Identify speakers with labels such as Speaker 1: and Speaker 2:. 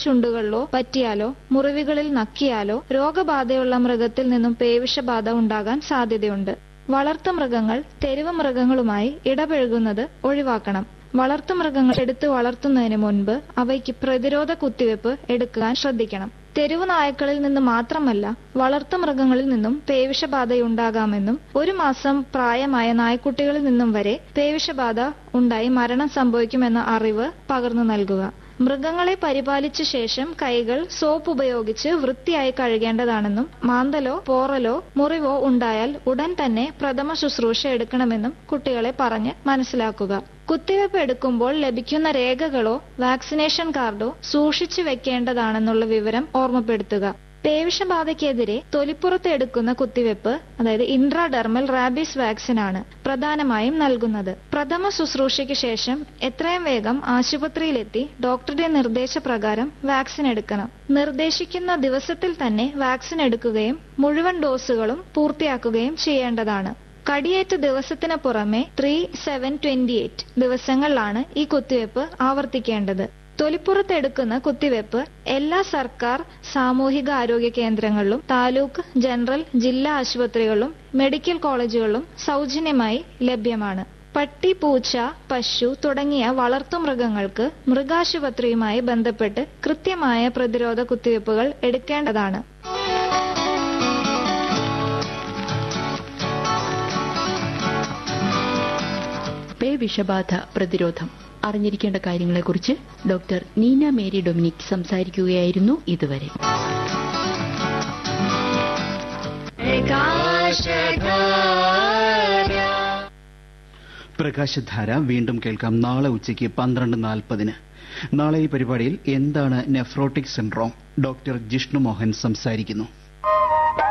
Speaker 1: ചുണ്ടുകളിലോ പറ്റിയാലോ മുറിവുകളിൽ നക്കിയാലോ രോഗബാധയുള്ള മൃഗത്തിൽ നിന്നും പേവിഷബാധ ഉണ്ടാകാൻ സാധ്യതയുണ്ട് വളർത്തുമൃഗങ്ങൾ തെരുവ് മൃഗങ്ങളുമായി ഇടപഴകുന്നത് ഒഴിവാക്കണം വളർത്തുമൃഗങ്ങൾ എടുത്തു വളർത്തുന്നതിന് മുൻപ് അവയ്ക്ക് പ്രതിരോധ കുത്തിവെപ്പ് എടുക്കാൻ ശ്രദ്ധിക്കണം തെരുവ് നായ്ക്കളിൽ നിന്ന് മാത്രമല്ല വളർത്തുമൃഗങ്ങളിൽ നിന്നും പേവിഷബാധയുണ്ടാകാമെന്നും ഒരു മാസം പ്രായമായ നായ്ക്കുട്ടികളിൽ നിന്നും വരെ പേവിഷബാധ ഉണ്ടായി മരണം സംഭവിക്കുമെന്ന അറിവ് പകർന്നു നൽകുക മൃഗങ്ങളെ പരിപാലിച്ച ശേഷം കൈകൾ സോപ്പ് ഉപയോഗിച്ച് വൃത്തിയായി കഴുകേണ്ടതാണെന്നും മാന്തലോ പോറലോ മുറിവോ ഉണ്ടായാൽ ഉടൻ തന്നെ പ്രഥമ ശുശ്രൂഷ എടുക്കണമെന്നും കുട്ടികളെ പറഞ്ഞ് മനസ്സിലാക്കുക കുത്തിവയ്പ് എടുക്കുമ്പോൾ ലഭിക്കുന്ന രേഖകളോ വാക്സിനേഷൻ കാർഡോ സൂക്ഷിച്ചു വെക്കേണ്ടതാണെന്നുള്ള വിവരം ഓർമ്മപ്പെടുത്തുക പേവിഷബാധയ്ക്കെതിരെ തൊലിപ്പുറത്ത് എടുക്കുന്ന കുത്തിവെപ്പ് അതായത് ഇൻട്രാഡെർമൽ റാബീസ് വാക്സിൻ ആണ് പ്രധാനമായും നൽകുന്നത് പ്രഥമ ശുശ്രൂഷയ്ക്ക് ശേഷം എത്രയും വേഗം ആശുപത്രിയിലെത്തി ഡോക്ടറുടെ നിർദ്ദേശപ്രകാരം വാക്സിൻ എടുക്കണം നിർദ്ദേശിക്കുന്ന ദിവസത്തിൽ തന്നെ വാക്സിൻ എടുക്കുകയും മുഴുവൻ ഡോസുകളും പൂർത്തിയാക്കുകയും ചെയ്യേണ്ടതാണ് കടിയേറ്റ ദിവസത്തിന് പുറമെ ത്രീ സെവൻ ട്വന്റി എയ്റ്റ് ദിവസങ്ങളിലാണ് ഈ കുത്തിവെപ്പ് ആവർത്തിക്കേണ്ടത് തൊലിപ്പുറത്ത് എടുക്കുന്ന കുത്തിവെപ്പ് എല്ലാ സർക്കാർ സാമൂഹിക ആരോഗ്യ കേന്ദ്രങ്ങളിലും താലൂക്ക് ജനറൽ ജില്ലാ ആശുപത്രികളിലും മെഡിക്കൽ കോളേജുകളിലും സൗജന്യമായി ലഭ്യമാണ് പട്ടി പൂച്ച പശു തുടങ്ങിയ വളർത്തുമൃഗങ്ങൾക്ക് മൃഗാശുപത്രിയുമായി ബന്ധപ്പെട്ട് കൃത്യമായ പ്രതിരോധ കുത്തിവെപ്പുകൾ എടുക്കേണ്ടതാണ്
Speaker 2: പേ വിഷബാധ പ്രതിരോധം അറിഞ്ഞിരിക്കേണ്ട കാര്യങ്ങളെക്കുറിച്ച് ഡോക്ടർ നീന മേരി ഡൊമിനിക് സംസാരിക്കുകയായിരുന്നു ഇതുവരെ
Speaker 3: പ്രകാശധാര വീണ്ടും കേൾക്കാം നാളെ ഉച്ചയ്ക്ക് പന്ത്രണ്ട് നാൽപ്പതിന് നാളെ ഈ പരിപാടിയിൽ എന്താണ് nephrotic syndrome doctor Jishnu Mohan സംസാരിക്കുന്നു